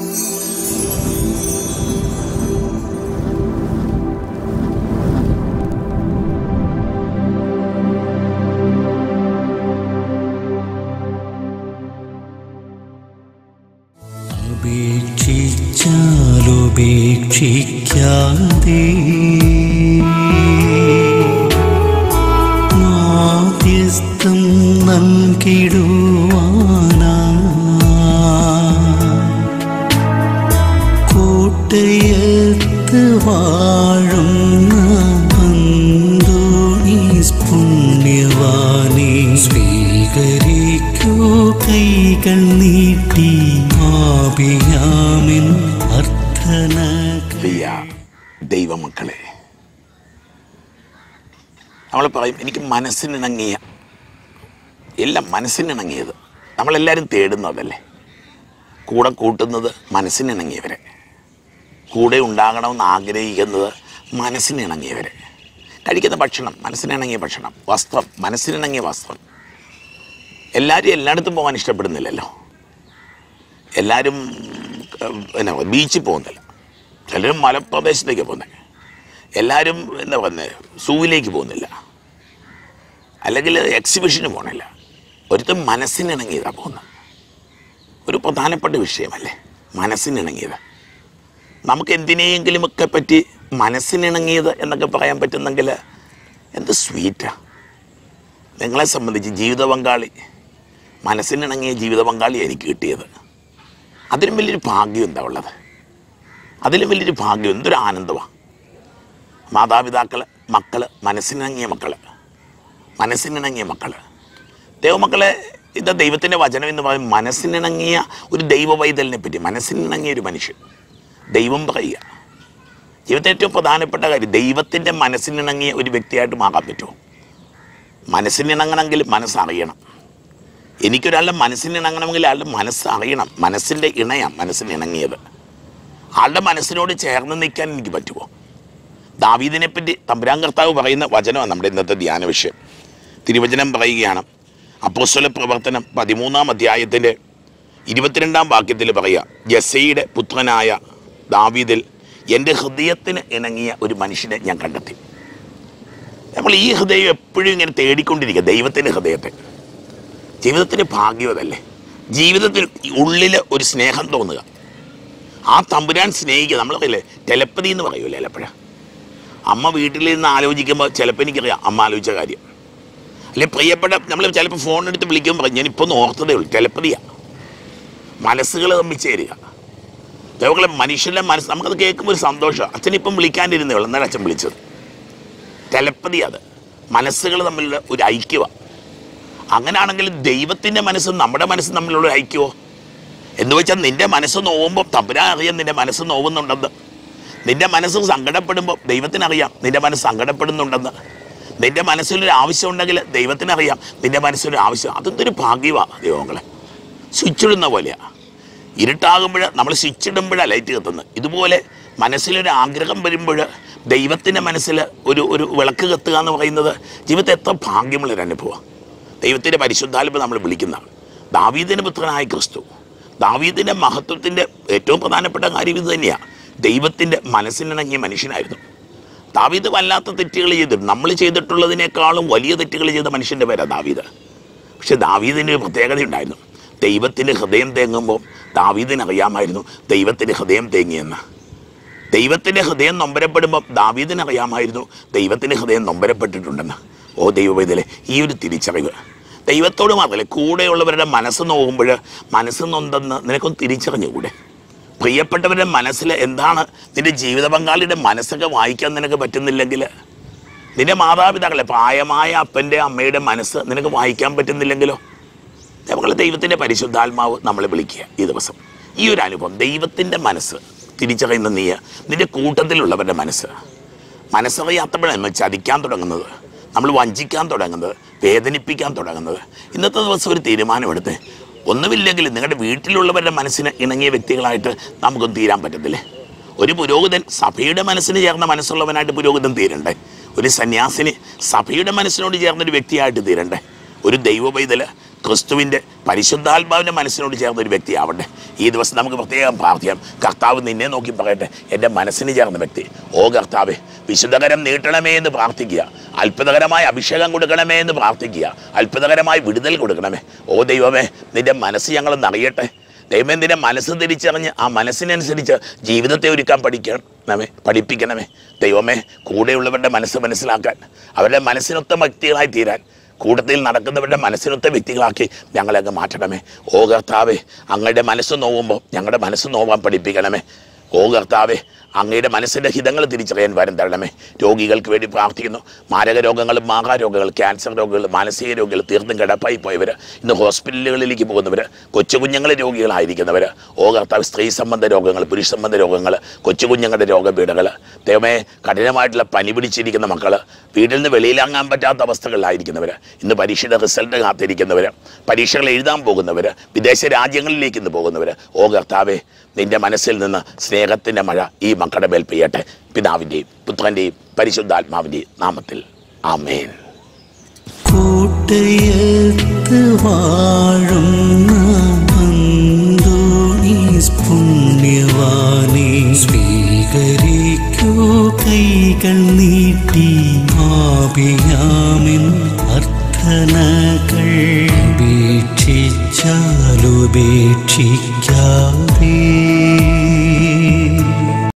ഉപേക്ഷിച്ചാലുപേക്ഷിക്കാതെ മാധ്യസ്ഥം നൽകിടുവാനാ കോട്ടയത്ത് വാഴുന്ന അന്തോണീസ് പുണ്യവാനെ സ്വീകരിക്കൂ കൈകൾ നീട്ടി ആപിയാമിൻ അർത്ഥന പ്രിയ ദൈവമക്കളെ നമ്മൾ പറയും എനിക്ക് മനസ്സിനിണങ്ങിയ എല്ലാം മനസ്സിനിണങ്ങിയത് നമ്മളെല്ലാവരും തേടുന്നതല്ലേ കൂടെ കൂട്ടുന്നത് മനസ്സിനിണങ്ങിയവരെ കൂടെ ഉണ്ടാകണമെന്ന് ആഗ്രഹിക്കുന്നത് മനസ്സിനിണങ്ങിയവരെ കഴിക്കുന്ന ഭക്ഷണം മനസ്സിനിണങ്ങിയ ഭക്ഷണം വസ്ത്രം മനസ്സിനിണങ്ങിയ വസ്ത്രം എല്ലാവരും എല്ലായിടത്തും പോകാൻ ഇഷ്ടപ്പെടുന്നില്ലല്ലോ എല്ലാവരും ഏഹ്, എന്നാ ബീച്ചിൽ പോകുന്നില്ല ചിലരും മലപ്രദേശത്തേക്ക് പോകുന്നത് എല്ലാവരും എന്താ പറയുന്നത് സൂവിലേക്ക് പോകുന്നില്ല അല്ലെങ്കിൽ എക്സിബിഷന് പോകണില്ല ഒരുത്തും മനസ്സിനിണങ്ങിയതാണ് പോകുന്നത് ഒരു പ്രധാനപ്പെട്ട വിഷയമല്ലേ മനസ്സിനിണങ്ങിയത് നമുക്ക് എന്തിനെയെങ്കിലുമൊക്കെ പറ്റി മനസ്സിനിണങ്ങിയത് എന്നൊക്കെ പറയാൻ പറ്റുന്നെങ്കിൽ എന്ത് സ്വീറ്റാ നിങ്ങളെ സംബന്ധിച്ച് ജീവിത പങ്കാളി മനസ്സിനിണങ്ങിയ ജീവിത പങ്കാളി എനിക്ക് കിട്ടിയത് അതിലും വലിയൊരു ഭാഗ്യം എന്താ ഉള്ളത് അതിലും വലിയൊരു ഭാഗ്യം എന്തൊരു ആനന്ദമാണ് മാതാപിതാക്കൾ മക്കൾ മനസ്സിനിണങ്ങിയ മക്കൾ മനസ്സിനിണങ്ങിയ മക്കൾ ദൈവമക്കളെ ഇത് ദൈവത്തിൻ്റെ വചനം എന്ന് പറയും മനസ്സിനിണങ്ങിയ ഒരു ദൈവ വൈതലിനെ പറ്റി മനസ്സിനിണങ്ങിയ ഒരു മനുഷ്യൻ ദൈവം പറയുക ജീവിതത്തെ ഏറ്റവും പ്രധാനപ്പെട്ട കാര്യം ദൈവത്തിൻ്റെ മനസ്സിനിണങ്ങിയ ഒരു വ്യക്തിയായിട്ട് മാറാൻ പറ്റുമോ മനസ്സിനിണങ്ങണമെങ്കിൽ മനസ്സറിയണം എനിക്കൊരാളുടെ മനസ്സിനിണങ്ങണമെങ്കിൽ ആളുടെ മനസ്സ് അറിയണം മനസ്സിൻ്റെ ഇണയാം മനസ്സിനിണങ്ങിയത് ആളുടെ മനസ്സിനോട് ചേർന്ന് നിൽക്കാൻ എനിക്ക് പറ്റുമോ ദാവീദിനെ പറ്റി തമ്പുരാൻ കർത്താവ് പറയുന്ന വചനമാണ് നമ്മുടെ ഇന്നത്തെ ധ്യാന വിഷയം തിരുവചനം പറയുകയാണ് അപ്പോസ്വല പ്രവർത്തനം പതിമൂന്നാം അധ്യായത്തിൻ്റെ ഇരുപത്തിരണ്ടാം വാക്യത്തിൽ പറയുക ജസയുടെ പുത്രനായ ദാവീദിൽ എൻ്റെ ഹൃദയത്തിന് ഇണങ്ങിയ ഒരു മനുഷ്യനെ ഞാൻ കണ്ടെത്തി നമ്മൾ ഈ ഹൃദയം എപ്പോഴും ഇങ്ങനെ തേടിക്കൊണ്ടിരിക്കുക ദൈവത്തിൻ്റെ ഹൃദയത്തെ ജീവിതത്തിൻ്റെ ഭാഗ്യമതല്ലേ ജീവിതത്തിൽ ഉള്ളിൽ ഒരു സ്നേഹം തോന്നുക ആ തമ്പുരാൻ സ്നേഹിക്കുക നമ്മൾ പറയില്ലേ ടെലപ്പതി എന്ന് പറയൂലേ ചിലപ്പോഴാണ് അമ്മ വീട്ടിൽ നിന്ന് ആലോചിക്കുമ്പോൾ ചിലപ്പോൾ എനിക്കറിയാം അമ്മ ആലോചിച്ച കാര്യം അല്ലെ പ്രിയപ്പെട്ട നമ്മൾ ചിലപ്പോൾ ഫോൺ എടുത്ത് വിളിക്കുമ്പോൾ പറയും ഞാനിപ്പോൾ ഒന്ന് ഓർത്തതേ ഉള്ളൂ ടെലപ്പതിയാ മനസ്സുകൾ തമ്മിൽ ചേരുക അതേപോലെ മനുഷ്യൻ്റെ മനസ്സ് നമുക്കത് കേൾക്കുമ്പോൾ ഒരു സന്തോഷം അച്ഛനിപ്പം വിളിക്കാണ്ടിരുന്നേ ഉള്ളൂ എന്നാണ് അച്ഛൻ വിളിച്ചത് ടെലപ്പതി അത് മനസ്സുകൾ തമ്മിലുള്ള ഒരു ഐക്യമാണ് അങ്ങനെയാണെങ്കിൽ ദൈവത്തിൻ്റെ മനസ്സും നമ്മുടെ മനസ്സും തമ്മിലുള്ള ഒരു ഐക്യമോ എന്ന് വെച്ചാൽ നിന്റെ മനസ്സ് നോവുമ്പോൾ തമ്പുരാൻ അറിയാം നിന്റെ മനസ്സ് നോവുന്നുണ്ടെന്ന് നിന്റെ മനസ്സ് സങ്കടപ്പെടുമ്പോൾ ദൈവത്തിനറിയാം നിന്റെ മനസ്സ് സങ്കടപ്പെടുന്നുണ്ടെന്ന് നിന്റെ മനസ്സിലൊരു ആവശ്യം ഉണ്ടെങ്കിൽ ദൈവത്തിനറിയാം നിന്റെ മനസ്സിലൊരു ആവശ്യം അതെന്തൊരു ഭാഗ്യമാണ് ദൈവങ്ങളെ സ്വിച്ച് ഇടുന്ന പോലെയാണ് ഇരുട്ടാകുമ്പോൾ നമ്മൾ സ്വിച്ച് ഇടുമ്പോഴാണ് ലൈറ്റ് കത്തുന്നത് ഇതുപോലെ മനസ്സിലൊരു ആഗ്രഹം വരുമ്പോൾ ദൈവത്തിൻ്റെ മനസ്സിൽ ഒരു ഒരു വിളക്ക് കത്തുക എന്ന് പറയുന്നത് ജീവിതത്തിൽ എത്ര ഭാഗ്യമുള്ളൊരു അനുഭവമാണ് ദൈവത്തിൻ്റെ പരിശുദ്ധാത്മ നമ്മൾ വിളിക്കുന്നതാണ് ദാവീദിൻ്റെ പുത്രനായ ക്രിസ്തു ദാവീദിൻ്റെ മഹത്വത്തിൻ്റെ ഏറ്റവും പ്രധാനപ്പെട്ട കാര്യം ഇത് തന്നെയാണ് ദൈവത്തിൻ്റെ മനസ്സിനിണങ്ങിയ മനുഷ്യനായിരുന്നു ദാവീദ് വല്ലാത്ത തെറ്റുകൾ ചെയ്തിട്ടുണ്ട് നമ്മൾ ചെയ്തിട്ടുള്ളതിനേക്കാളും വലിയ തെറ്റുകൾ ചെയ്ത മനുഷ്യൻ്റെ പേരാണ് ദാവീദ് പക്ഷെ ദാവീദിന് ഒരു പ്രത്യേകത ഉണ്ടായിരുന്നു ദൈവത്തിൻ്റെ ഹൃദയം തേങ്ങുമ്പോൾ ദാവീദിന് അറിയാമായിരുന്നു ദൈവത്തിൻ്റെ ഹൃദയം തേങ്ങിയെന്ന് ദൈവത്തിൻ്റെ ഹൃദയം നൊമ്പരപ്പെടുമ്പോൾ ദാവീദിന് അറിയാമായിരുന്നു ദൈവത്തിൻ്റെ ഹൃദയം നൊമ്പരപ്പെട്ടിട്ടുണ്ടെന്ന് ഓ ദൈവവേദലെ ഈ ഒരു തിരിച്ചറിവ് ദൈവത്തോട് മാത്രമല്ല കൂടെയുള്ളവരുടെ മനസ്സ് നോക്കുമ്പോൾ മനസ്സ് നൊന്തെന്ന് നിനക്കൊന്ന് തിരിച്ചറിഞ്ഞുകൂടെ പ്രിയപ്പെട്ടവരുടെ മനസ്സിൽ എന്താണ് നിന്റെ ജീവിത പങ്കാളിയുടെ മനസ്സൊക്കെ വായിക്കാൻ നിനക്ക് പറ്റുന്നില്ലെങ്കിൽ നിന്റെ മാതാപിതാക്കളെ പ്രായമായ അപ്പൻ്റെ അമ്മയുടെ മനസ്സ് നിനക്ക് വായിക്കാൻ പറ്റുന്നില്ലെങ്കിലോ നമ്മളെ ദൈവത്തിൻ്റെ പരിശുദ്ധാത്മാവ് നമ്മളെ വിളിക്കുക ഈ ദിവസം ഈ ഒരു അനുഭവം ദൈവത്തിൻ്റെ മനസ്സ് തിരിച്ചറിയുന്ന നീ നിന്റെ കൂട്ടത്തിലുള്ളവരുടെ മനസ്സ് മനസ്സറിയാത്തപ്പോഴാണ് നമ്മൾ ചതിക്കാൻ തുടങ്ങുന്നത് നമ്മൾ വഞ്ചിക്കാൻ തുടങ്ങുന്നത് വേദനിപ്പിക്കാൻ തുടങ്ങുന്നത് ഇന്നത്തെ ദിവസം ഒരു തീരുമാനമെടുത്ത് ഒന്നുമില്ലെങ്കിൽ നിങ്ങളുടെ വീട്ടിലുള്ളവരുടെ മനസ്സിന് ഇണങ്ങിയ വ്യക്തികളായിട്ട് നമുക്കൊന്നും തീരാൻ പറ്റത്തില്ലേ ഒരു പുരോഹിതൻ സഭയുടെ മനസ്സിന് ചേർന്ന മനസ്സുള്ളവനായിട്ട് പുരോഹിതൻ തീരണ്ടേ ഒരു സന്യാസിനി സഭയുടെ മനസ്സിനോട് ചേർന്നൊരു വ്യക്തിയായിട്ട് തീരണ്ടേ ഒരു ദൈവ പൈതൽ ക്രിസ്തുവിൻ്റെ പരിശുദ്ധാത്മാവിൻ്റെ മനസ്സിനോട് ചേർന്ന ഒരു വ്യക്തി ആവട്ടെ ഈ ദിവസം നമുക്ക് പ്രത്യേകം പ്രാർത്ഥിക്കാം കർത്താവ് നിന്നെ നോക്കി പറയട്ടെ എൻ്റെ മനസ്സിന് ചേർന്ന വ്യക്തി ഓ കർത്താവെ വിശുദ്ധകരം നീട്ടണമേ എന്ന് പ്രാർത്ഥിക്കുക അത്ഭുതകരമായ അഭിഷേകം കൊടുക്കണമേ എന്ന് പ്രാർത്ഥിക്കുക അത്ഭുതകരമായ വിടുതൽ കൊടുക്കണമേ ഓ ദൈവമേ നിന്റെ മനസ്സ് ഞങ്ങളൊന്ന് അറിയട്ടെ ദൈവമേ നിന്റെ മനസ്സ് തിരിച്ചറിഞ്ഞ് ആ മനസ്സിനനുസരിച്ച് ജീവിതത്തെ ഒരുക്കാൻ പഠിക്കണമേ പഠിപ്പിക്കണമേ ദൈവമേ കൂടെയുള്ളവരുടെ മനസ്സ് മനസ്സിലാക്കാൻ അവരുടെ മനസ്സിനൊത്ത വ്യക്തികളായി തീരാൻ കൂട്ടത്തിൽ നടക്കുന്നവരുടെ മനസ്സിനൊത്ത വ്യക്തികളാക്കി ഞങ്ങളെ അങ്ങ് മാറ്റണമേ ഓ കർത്താവേ അങ്ങയുടെ മനസ്സ് നോവുമ്പോൾ ഞങ്ങളുടെ മനസ്സ് നോവാൻ പഠിപ്പിക്കണമേ ഓ കർത്താവേ അങ്ങയുടെ മനസ്സിൻ്റെ ഹിതങ്ങൾ തിരിച്ചറിയാൻ വരം തരണമേ രോഗികൾക്ക് വേണ്ടി പ്രാർത്ഥിക്കുന്നു മാരക രോഗങ്ങൾ മാഹാരോഗങ്ങൾ ക്യാൻസർ രോഗങ്ങൾ മാനസിക രോഗികൾ തീർത്തും കിടപ്പായി പോയവർ ഇന്ന് ഹോസ്പിറ്റലുകളിലേക്ക് പോകുന്നവർ കൊച്ചു കുഞ്ഞുങ്ങൾ രോഗികളായിരിക്കുന്നവർ ഓ കർത്താവ് സ്ത്രീ സംബന്ധ രോഗങ്ങൾ പുരുഷ സംബന്ധ രോഗങ്ങൾ കൊച്ചു കുഞ്ഞുങ്ങളുടെ രോഗപീഠകൾ ദൈവമേ കഠിനമായിട്ടുള്ള പനി പിടിച്ചിരിക്കുന്ന മക്കൾ വീട്ടിൽ നിന്ന് വെളിയിലാങ്ങാൻ പറ്റാത്ത അവസ്ഥകളിലായിരിക്കുന്നവർ ഇന്ന് പരീക്ഷയുടെ റിസൾട്ട് കാത്തിരിക്കുന്നവർ പരീക്ഷകൾ എഴുതാൻ പോകുന്നവർ വിദേശ രാജ്യങ്ങളിലേക്ക് ഇന്ന് പോകുന്നവർ ഓ കർത്താവേ നിന്റെ മനസ്സിൽ നിന്ന് സ്നേഹത്തിൻ്റെ മഴ ഈ മക്കളുടെ മേൽ പെയ്യട്ടെ പിതാവിൻ്റെയും പുത്രൻ്റെയും പരിശുദ്ധാത്മാവിൻ്റെയും നാമത്തിൽ ആമേൻ കൂട്ടയത്ത് വാഴുന്ന അന്തോണീസ് പുണ്യവാനെ സ്വീകരിക്കൂ കൈകൾ നീട്ടി ആപിയാമിൻ അർത്ഥനകൾ വീക്ഷിച്ചാലുപേക്ഷിക്കാതെ